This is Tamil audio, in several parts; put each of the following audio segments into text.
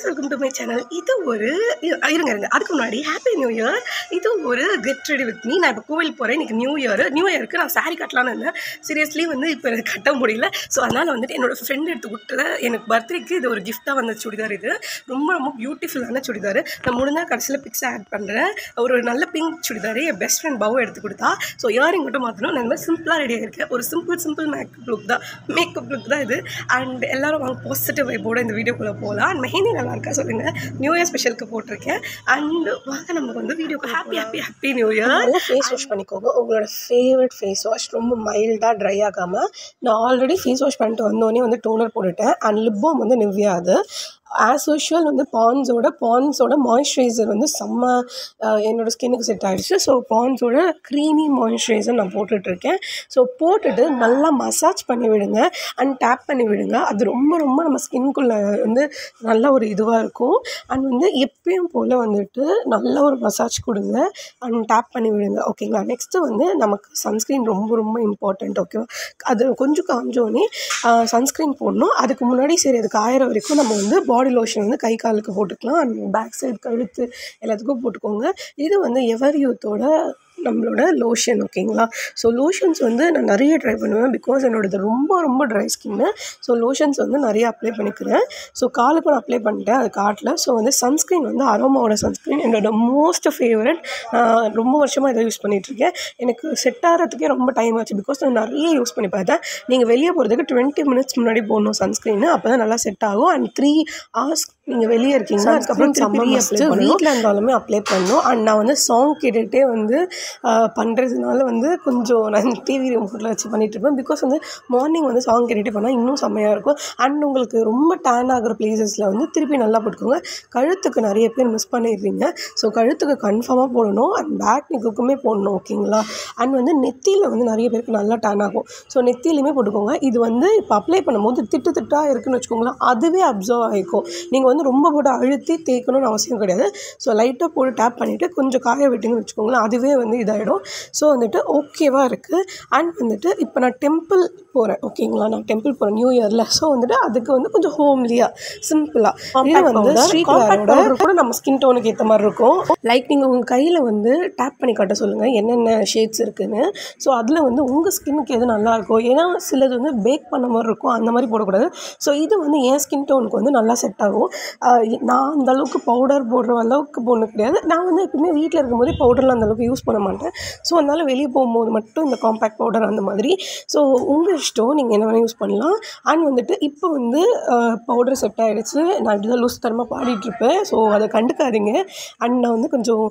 Guys welcome to my channel இது ஒரு இ- இருங்க இருங்க அதுக்கு முன்னாடி ஹாப்பி நியூ இயர் இது ஒரு கெட் ரெடி வித் மீ நான் இப்போ கோவில் போகிறேன் இன்னைக்கு நியூ இயர் நியூ இயருக்கு நான் saree கட்டலான்னு இருந்தேன் சீரியஸ்லி வந்து இப்போ எனக்கு கட்ட முடியல ஸோ அதனால் வந்துட்டு என்னோட ஃப்ரெண்ட் எடுத்து கொடுத்தத எனக்கு பர்த்டேக்கு இது ஒரு கிஃப்ட்டாக வந்த சுடிதார் இது ரொம்ப ரொம்ப பியூட்டிஃபுல்லான சுடிதார் நான் முடிஞ்சால் கடைசியில் பிக்ஸ் ஆட் பண்ணுறேன் ஒரு நல்ல பிங்க் சுடிதார் என் பெஸ்ட் ஃப்ரெண்ட் பவு எடுத்து கொடுத்தா ஸோ இயரிங் மட்டும் மாற்றணும் நான் இந்த மாதிரி சிம்பிளாக ரெடியாக இருக்கேன் ஒரு சிம்பிள் சிம்பிள் மேக்கப் லுக் தான் மேக்கப் லுக் தான் இது அண்ட் எல்லாரும் வாங்க பாசிட்டிவ் வைப்போட இந்த வீடியோக்குள்ளே போகலாம் அண்ட் மெஹந்தி நல்லா இருக்கா சொல்லுங்கள் நியூ இயர் ஸ்பெஷலுக்கு போட்டிருக்கேன் அண்ட் வாங்க நம்ம வந்து வீடியோக்கு happy happy happy new year நல்லா ஃபேஸ் வாஷ் பண்ணிக்கோங்க உங்களோட ஃபேவரட் ஃபேஸ் வாஷ் ரொம்ப மைல்டாக ட்ரை ஆகாமல் நான் ஆல்ரெடி ஃபேஸ் வாஷ் பண்ணிட்டு வந்தோடனே வந்து டோனர் போட்டுட்டேன் அண்ட் லிப்போம் வந்து நிவ்யா அது ஆஸ் யூஷுவல் வந்து பான்ஸோட பான்ஸோட மாய்ஸ்சரைசர் வந்து செம்ம அஹ், என்னோட ஸ்கின்னுக்கு செட் ஆகிடுச்சு ஸோ பான்ஸோட க்ரீமி மாய்ஸ்சரைசர் நான் போட்டுட்ருக்கேன் ஸோ போட்டுட்டு நல்லா மசாஜ் பண்ணி விடுங்க அண்ட் டேப் பண்ணி விடுங்க அது ரொம்ப ரொம்ப நம்ம ஸ்கின்குள்ளே வந்து நல்ல ஒரு இதுவாக இருக்கும் அண்ட் வந்து எப்பயும் போல் வந்துட்டு நல்ல ஒரு மசாஜ் கொடுங்க அண்ட் டேப் பண்ணி விடுங்க ஓகேங்களா நெக்ஸ்ட்டு வந்து நமக்கு சன்ஸ்க்ரீன் ரொம்ப ரொம்ப இம்பார்ட்டண்ட் ஓகேவா அது கொஞ்சம் காஞ்சோடனே சன்ஸ்க்ரீன் போடணும் அதுக்கு முன்னாடி சரி அது காயிற வரைக்கும் நம்ம வந்து பாடி லோஷன் வந்து கை காலுக்கு போட்டுக்கலாம் அண்ட் பேக் சைடு கழுத்து எல்லாத்துக்கும் போட்டுக்கோங்க இது வந்து எவர் யூத்தோட நம்மளோட லோஷன் ஓகேங்களா ஸோ லோஷன்ஸ் வந்து நான் நிறைய ட்ரை பண்ணுவேன் பிகாஸ் என்னோடது ரொம்ப ரொம்ப ட்ரை ஸ்கின்னு ஸோ லோஷன்ஸ் வந்து நிறைய அப்ளை பண்ணிக்கிறேன் ஸோ காலுக்கு நான் அப்ளை பண்ணிட்டேன் அது காட்டல ஸோ வந்து சன்ஸ்க்ரீன் வந்து அரோமாவோட சன்ஸ்க்ரீன் என்னோட மோஸ்ட் ஃபேவரட் நான் ரொம்ப வருஷமாக இதை யூஸ் பண்ணிகிட்ருக்கேன் எனக்கு செட் ஆகிறதுக்கே ரொம்ப டைம் ஆச்சு பிகாஸ் நான் நிறைய யூஸ் பண்ணி பார்த்தேன் நீங்கள் வெளியே போகிறதுக்கு டுவெண்ட்டி மினிட்ஸ் முன்னாடி போடணும் சன்ஸ்க்ரீன் அப்போ தான் நல்லா செட் ஆகும் அண்ட் த்ரீ ஹவர்ஸ் நீங்கள் வெளியே இருக்கீங்க அதுக்கப்புறம் திருப்பி அப்ளை பண்ணணும் வீட்டில் இருந்தாலுமே அப்ளை பண்ணணும் அண்ட் நான் வந்து சாங் கேட்டுகிட்டே வந்து பண்ணுறதுனால வந்து கொஞ்சம் நான் டிவி ரிமோட்டில் வச்சு பண்ணிட்டு இருப்பேன் பிகாஸ் வந்து மார்னிங் வந்து சாங் கேட்டுகிட்டே பண்ணால் இன்னும் செம்மையாக இருக்கும் அண்ட் உங்களுக்கு ரொம்ப டேன் ஆகிற பிளேசஸில் வந்து திருப்பி நல்லா போட்டுக்கோங்க கழுத்துக்கு நிறைய பேர் மிஸ் பண்ணிடுறீங்க ஸோ கழுத்துக்கு கன்ஃபார்மாக போடணும் அண்ட் பேக் நெக்குக்குமே போடணும் ஓகேங்களா அண்ட் வந்து நெத்தியில் வந்து நிறைய பேருக்கு நல்லா டேன் ஆகும் ஸோ நெத்தியிலையுமே போட்டுக்கோங்க இது வந்து இப்போ அப்ளை பண்ணும்போது திட்டு திட்டாக இருக்குன்னு வச்சுக்கோங்களேன் அதுவே அப்சர்வ் ஆகிக்கும் நீங்கள் வந்து ரொம்ப போட்டு அழுத்தி தேய்க்கணும்னு அவசியம் கிடையாது ஸோ லைட்டாக போட்டு டேப் பண்ணிவிட்டு கொஞ்சம் காய விட்டிங்கன்னு வச்சுக்கோங்களேன் அதுவே வந்து இதாகிடும் ஸோ வந்துட்டு ஓகேவாக இருக்குது அண்ட் வந்துட்டு இப்போ நான் டெம்பிள் போகிறேன் ஓகேங்களா நான் டெம்பிள் போகிறேன் நியூ இயரில் ஸோ வந்துட்டு அதுக்கு வந்து கொஞ்சம் ஹோம்லியாக சிம்பிளாக இது வந்து ஸ்ட்ரீட் வேரோட கூட நம்ம ஸ்கின் டோனுக்கு ஏற்ற மாதிரி இருக்கும் லைக் நீங்கள் உங்கள் கையில் வந்து டேப் பண்ணி காட்ட சொல்லுங்கள் என்னென்ன ஷேட்ஸ் இருக்குன்னு ஸோ அதில் வந்து உங்கள் ஸ்கின்னுக்கு எது நல்லா இருக்கும் ஏன்னா சிலது வந்து பேக் பண்ண மாதிரி இருக்கும் அந்த மாதிரி போடக்கூடாது ஸோ இது வந்து என் ஸ்கின் டோனுக்கு வந்து நல்லா செட் ஆகும் ஆஹ் நான் அந்த அளவுக்கு பவுடர் போடுற அளவுக்கு பொண்ணு கிடையாது நான் வந்து எப்பவுமே வீட்டில் இருக்கும்போதே பவுடர்லாம் அந்த அளவுக்கு யூஸ் பண்ண மாட்டேன் ஸோ அதனால் வெளியே போகும்போது மட்டும் இந்த காம்பேக்ட் பவுடர் அந்த மாதிரி ஸோ உங்கள் இஷ்டம் நீங்கள் என்ன வேணால் யூஸ் பண்ணலாம் அண்ட் வந்துட்டு இப்போ வந்து பவுடர் செட் ஆகிடுச்சு நான் இப்படி தான் லூஸ் தரமாக பாடிட்டுருப்பேன் ஸோ அதை கண்டுக்காதீங்க அண்ட் நான் வந்து கொஞ்சம்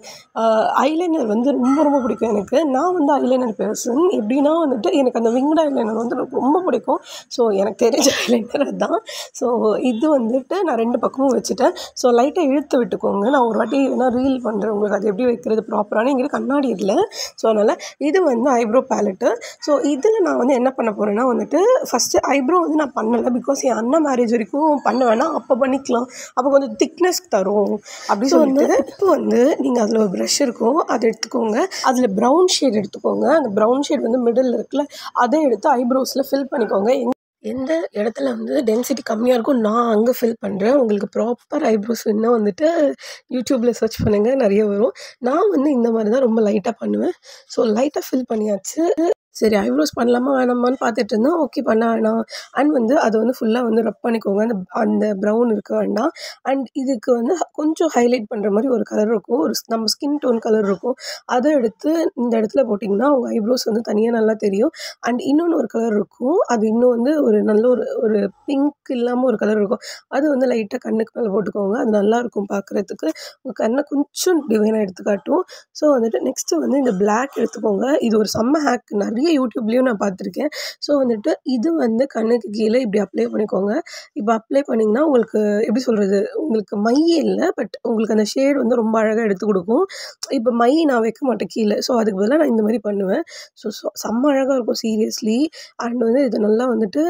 ஐலைனர் வந்து ரொம்ப ரொம்ப பிடிக்கும் எனக்கு நான் வந்து ஐலைனர் பர்சன் எப்படின்னா வந்துட்டு எனக்கு அந்த விங்ட் ஐலைனர் வந்து எனக்கு ரொம்ப பிடிக்கும் ஸோ எனக்கு தெரிஞ்ச ஐலைனர் அதுதான் ஸோ இது வந்துட்டு நான் ரெண்டு பக்கமும் வச்சுட்டேன் ஸோ லைட்டாக இழுத்து விட்டுக்கோங்க நான் ஒரு வாட்டி வேணா ரீல் பண்ணுறேன் உங்களுக்கு அது எப்படி வைக்கிறது ப்ராப்பரான எங்கிட்ட கண்ணாடி இல்லை ஸோ அதனால் இது வந்து ஐப்ரோ பேலட்டு ஸோ இதில் நான் வந்து என்ன பண்ண போகிறேன்னா வந்துட்டு ஃபஸ்ட்டு ஐப்ரோ வந்து நான் பண்ணலை பிகாஸ் என் அண்ணன் மேரேஜ் வரைக்கும் பண்ண வேணாம் அப்போ பண்ணிக்கலாம் அப்போ கொஞ்சம் திக்னஸ் தரும் அப்படி சொல்லிட்டு இப்போ வந்து நீங்கள் அதில் ஒரு ப்ரஷ் இருக்கும் அதை எடுத்துக்கோங்க அதில் ப்ரௌன் ஷேட் எடுத்துக்கோங்க அந்த ப்ரௌன் ஷேட் வந்து மிடில் இருக்குல்ல அதை எடுத்து ஐப்ரோஸில் ஃபில் பண்ணிக்கோங்க எங்க- எந்த இடத்துல வந்து டென்சிட்டி கம்மியாக இருக்கும் நான் அங்கே ஃபில் பண்ணுறேன் உங்களுக்கு ப்ராப்பர் ஐப்ரோஸ் வேணால் வந்துட்டு யூடியூப்பில் சர்ச் பண்ணுங்கள் நிறைய வரும் நான் வந்து இந்த மாதிரி தான் ரொம்ப லைட்டாக பண்ணுவேன் ஸோ லைட்டாக ஃபில் பண்ணியாச்சு சரி ஐப்ரோஸ் பண்ணலாமா வேணாமான்னு பார்த்துட்டு இருந்தேன் ஓகே பண்ண வேணாம் அண்ட் வந்து அதை வந்து ஃபுல்லாக வந்து ரப் பண்ணிக்கோங்க அந்த அந்த ப்ரௌன் இருக்க வேண்டாம் அண்ட் இதுக்கு வந்து கொஞ்சம் ஹைலைட் பண்ணுற மாதிரி ஒரு கலர் இருக்கும் ஒரு ஸ்- நம்ம ஸ்கின் டோன் கலர் இருக்கும் அதை எடுத்து இந்த இடத்துல போட்டிங்கன்னா உங்கள் ஐப்ரோஸ் வந்து தனியாக நல்லா தெரியும் அண்ட் இன்னொன்று ஒரு கலர் இருக்கும் அது இன்னும் வந்து ஒரு நல்ல ஒரு ஒரு பிங்க் இல்லாமல் ஒரு கலர் இருக்கும் அது வந்து லைட்டாக கண்ணுக்கு மேலே போட்டுக்கோங்க அது நல்லா இருக்கும் பார்க்குறதுக்கு உங்கள் கண்ணை கொஞ்சம் டிவைனாக எடுத்து காட்டும் ஸோ வந்துட்டு நெக்ஸ்ட்டு வந்து இந்த Black எடுத்துக்கோங்க இது ஒரு செம்ம ஹேக் நிறைய யூடியூப்லேயும் நான் பார்த்துருக்கேன் ஸோ வந்துட்டு இது வந்து கண்ணுக்கு கீழே இப்படி அப்ளை பண்ணிக்கோங்க இப்போ அப்ளை பண்ணிங்கன்னா உங்களுக்கு எப்படி சொல்கிறது உங்களுக்கு மையே இல்லை பட் உங்களுக்கு அந்த ஷேட் வந்து ரொம்ப அழகாக எடுத்து கொடுக்கும் இப்போ மை நான் வைக்க மாட்டேன் கீழே ஸோ அதுக்கு பதிலாக நான் இந்த மாதிரி பண்ணுவேன் ஸோ செம்ம அழகாக இருக்கும் சீரியஸ்லி அண்ட் வந்து இது நல்லா வந்துட்டு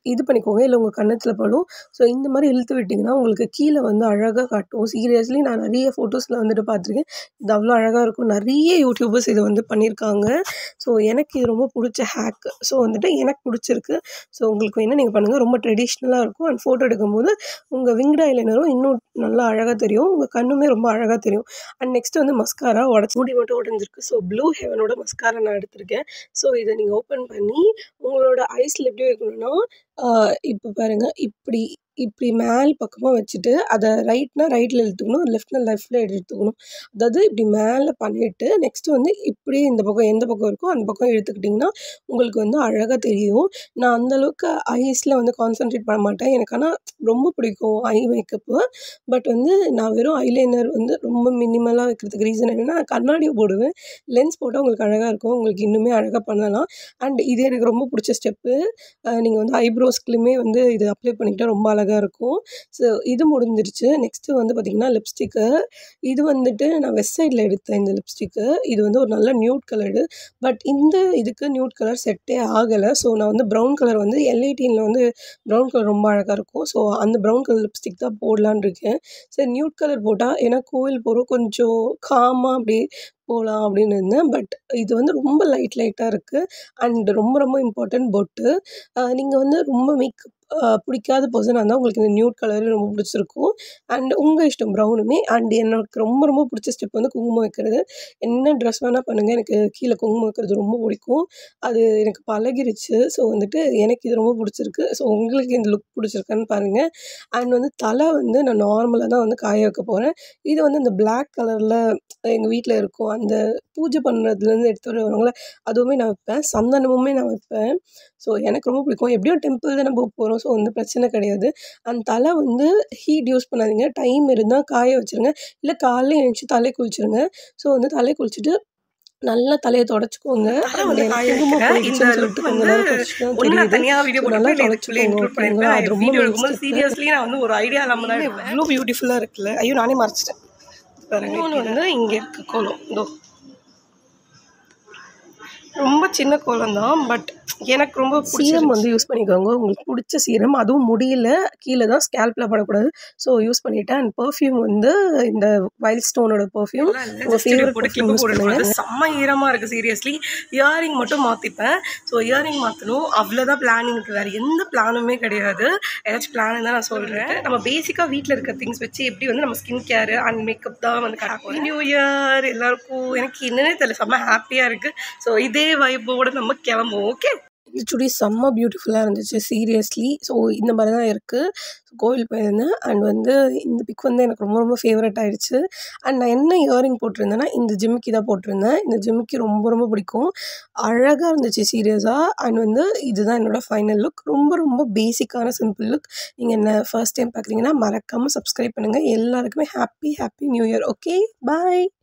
இது பண்ணிக்கோங்க இல்லை உங்கள் கன்னத்தில் படும் ஸோ இந்த மாதிரி இழுத்து விட்டிங்கன்னா உங்களுக்கு கீழே வந்து அழகாக காட்டும் சீரியஸ்லி நான் நிறைய ஃபோட்டோஸில் வந்துட்டு பார்த்துருக்கேன் இது அவ்வளோ அழகாக இருக்கும் நிறைய யூடியூபர்ஸ் இது வந்து பண்ணியிருக்காங்க ஸோ எனக்கு இது ரொம்ப பிடிச்ச ஹேக் ஸோ வந்துட்டு எனக்கு பிடிச்சிருக்கு ஸோ உங்களுக்கு வேணால் நீங்கள் பண்ணுங்கள் ரொம்ப ட்ரெடிஷ்னலாக இருக்கும் அண்ட் ஃபோட்டோ எடுக்கும்போது உங்கள் விங்ட் ஐலைனரும் இன்னும் நல்லா அழகாக தெரியும் உங்கள் கண்ணுமே ரொம்ப அழகாக தெரியும் அண்ட் நெக்ஸ்ட் வந்து மஸ்காரா உடச்சி முடி மட்டும் உடஞ்சிருக்கு ஸோ ப்ளூ ஹெவனோட மஸ்காரா நான் எடுத்திருக்கேன் ஸோ இதை நீங்கள் ஓப்பன் பண்ணி உங்களோட ஐஸில் எப்படி வைக்கணும்னா இப்போ பாருங்கள் இப்படி இப்படி மேல் பக்கமாக வச்சுட்டு அதை ரைட்னா ரைட்டில் இழுத்துக்கணும் லெஃப்ட்னா லெஃப்ட்டில் எடுத்துக்கணும் அதாவது இப்படி மேலே பண்ணிவிட்டு நெக்ஸ்ட்டு வந்து இப்படி இந்த பக்கம் எந்த பக்கம் இருக்கோ அந்த பக்கம் இழுத்துக்கிட்டிங்கன்னா உங்களுக்கு வந்து அழகாக தெரியும் நான் அந்தளவுக்கு ஐஸில் வந்து கான்சன்ட்ரேட் பண்ண மாட்டேன் எனக்கு ஆனால் ரொம்ப பிடிக்கும் ஐ மேக்கப்பு பட் வந்து நான் வெறும் ஐலைனர் வந்து ரொம்ப மினிமலாக வைக்கிறதுக்கு ரீசன் என்னென்னா நான் கண்ணாடியை போடுவேன் லென்ஸ் போட்டால் உங்களுக்கு அழகாக இருக்கும் உங்களுக்கு இன்னுமே அழகாக பண்ணலாம் அண்ட் இது எனக்கு ரொம்ப பிடிச்ச ஸ்டெப்பு நீங்கள் வந்து ஐப்ரோஸ்க்குலையுமே வந்து இது அப்ளை பண்ணிக்கிட்டால் ரொம்ப அழகாக இருக்கும் ஸோ இது முடிஞ்சிருச்சு நெக்ஸ்ட்டு வந்து பார்த்திங்கன்னா லிப்ஸ்டிக்கு இது வந்துட்டு நான் வெஸ்ட் சைடில் எடுத்தேன் இந்த லிப்ஸ்டிக்கு இது வந்து ஒரு நல்ல நியூட் கலரு பட் இந்த இதுக்கு நியூட் கலர் செட்டே ஆகலை ஸோ நான் வந்து ப்ரௌன் கலர் வந்து எல்ஐடியில் வந்து ப்ரௌன் கலர் ரொம்ப அழகாக இருக்கும் ஸோ அந்த ப்ரௌன் கலர் லிப்ஸ்டிக் தான் போடலான்னு இருக்கேன் சரி நியூட் கலர் போட்டால் ஏன்னா கோவில் போகிறோம் கொஞ்சம் காமாக அப்படி போகலாம் அப்படின்னு இருந்தேன் பட் இது வந்து ரொம்ப லைட் லைட்டாக இருக்குது அண்ட் ரொம்ப ரொம்ப இம்பார்ட்டன்ட் பொட்டு நீங்கள் வந்து ரொம்ப மேக்கப் பிடிக்காத பர்சனாக இருந்தால் உங்களுக்கு இந்த நியூட் கலரு ரொம்ப பிடிச்சிருக்கும் அண்ட் உங்கள் இஷ்டம் ப்ரௌனுமே அண்ட் எனக்கு ரொம்ப ரொம்ப பிடிச்ச ஸ்டெப் வந்து குங்குமம் வைக்கிறது என்ன ட்ரெஸ் வேணால் பண்ணுங்கள் எனக்கு கீழே குங்குமம் வைக்கிறது ரொம்ப பிடிக்கும் அது எனக்கு பழகிருச்சு ஸோ வந்துட்டு எனக்கு இது ரொம்ப பிடிச்சிருக்கு ஸோ உங்களுக்கு இந்த லுக் பிடிச்சிருக்கான்னு பாருங்கள் அண்ட் வந்து தலை வந்து நான் நார்மலாக தான் வந்து காய வைக்க போகிறேன் இது வந்து இந்த பிளாக் கலரில் எங்கள் வீட்டில் இருக்கும் அந்த பூஜை பண்ணுறதுலேருந்து எடுத்து வருவாங்களே அதுவுமே நான் வைப்பேன் சந்தனமுமே நான் வைப்பேன் ஸோ எனக்கு ரொம்ப பிடிக்கும் எப்படியும் டெம்பிள் தானே போக போகிறோம் ஸோ வந்து பிரச்சனை கிடையாது அந்த தலை வந்து ஹீட் யூஸ் பண்ணாதீங்க டைம் இருந்தால் காய வச்சுருங்க இல்லை காலையில் எழுந்துச்சி தலை குளிச்சிருங்க ஸோ வந்து தலை குளிச்சுட்டு நல்லா தலையை தொடச்சிக்கோங்க தலை வந்து எனக்கு காய குங்குமம் வைக்கிறேன். இந்த போயிடுச்சுன்னு look சொல்லிட்டு கொஞ்ச வந்து நேரம் கழிச்சு தான் ஒன்று நான் தெரியுது தனியாக வீடியோ So, போட்டு நல்லா இதுக்குள்ளே தொடச்சிக்கோங்க இன்க்ளூட் ஓகேங்களா பண்ணியிருப்பேன் அது ரொம்ப வீடியோ main எடுக்கும்போது step. சீரியஸ்லி நான் வந்து ஒரு ஐடியா இல்லாமல் தான் எடுப்பேன் எவ்வளோ பியூட்டிஃபுல்லாக இருக்குல்ல ஐயோ நானே மறைச்சிட்டேன் பாருங்க இன்னொன்று வந்து இங்கே இருக்கு கோலம் இதோ ரொம்ப சின்ன கோலம் தான் பட் எனக்கு ரொம்ப சீரம் பிடிச்சிருந்துச்சு வந்து யூஸ் பண்ணிக்கோங்க உங்களுக்கு பிடிச்ச சீரம் அதுவும் முடியல கீழே தான் ஸ்கேல்பில் படக்கூடாது ஸோ யூஸ் பண்ணிட்டேன் அண்ட் பர்ஃப்யூம் வந்து இந்த வைல்ட் ஸ்டோனோட பர்ஃப்யூம் உங்கள் ஃபேவரட் போட்டு பர்ஃப்யூம் கிளிப்பு யூஸ் பண்ணுங்க போட்டு செம்ம ஈரமாக இருக்குது சீரியஸ்லி இயரிங் மட்டும் மாற்றிப்பேன் ஸோ இயரிங் மாற்றணும் அவ்வளோதான் பிளானிங் இருக்குது வேறு எந்த பிளானுமே கிடையாது ஏதாச்சும் பிளான் தான் நான் சொல்கிறேன் நம்ம பேசிக்காக வீட்டில் இருக்க திங்ஸ் வச்சு எப்படி வந்து நம்ம ஸ்கின் கேர் அண்ட் மேக்கப் தான் வந்து ஹாப்பி நியூ இயர் எல்லாருக்கும் எனக்கு என்னன்னே தெரியல செம்ம ஹாப்பியாக இருக்குது ஸோ இதே வைப்போட நம்ம கிளம்புவோம் ஓகே இந்த சுடி செம்ம பியூட்டிஃபுல்லாக இருந்துச்சு சீரியஸ்லி ஸோ இந்த மாதிரி தான் இருக்குது கோவில் போயிருந்தேன் அண்ட் வந்து இந்த பிக் வந்து எனக்கு ரொம்ப ரொம்ப ஃபேவரட் ஆயிடுச்சு அண்ட் நான் என்ன இயரிங் போட்டிருந்தேன்னா இந்த ஜிம்மிக்கி தான் போட்டிருந்தேன் இந்த ஜிம்மிக்கி ரொம்ப ரொம்ப பிடிக்கும் அழகாக இருந்துச்சு சீரியஸாக அண்ட் வந்து இதுதான் என்னோடய ஃபைனல் லுக் ரொம்ப ரொம்ப பேசிக்கான சிம்பிள் லுக் நீங்கள் என்ன ஃபர்ஸ்ட் டைம் பார்க்குறீங்கன்னா மறக்காமல் சப்ஸ்கிரைப் பண்ணுங்கள் எல்லாருக்குமே happy happy new year okay பாய்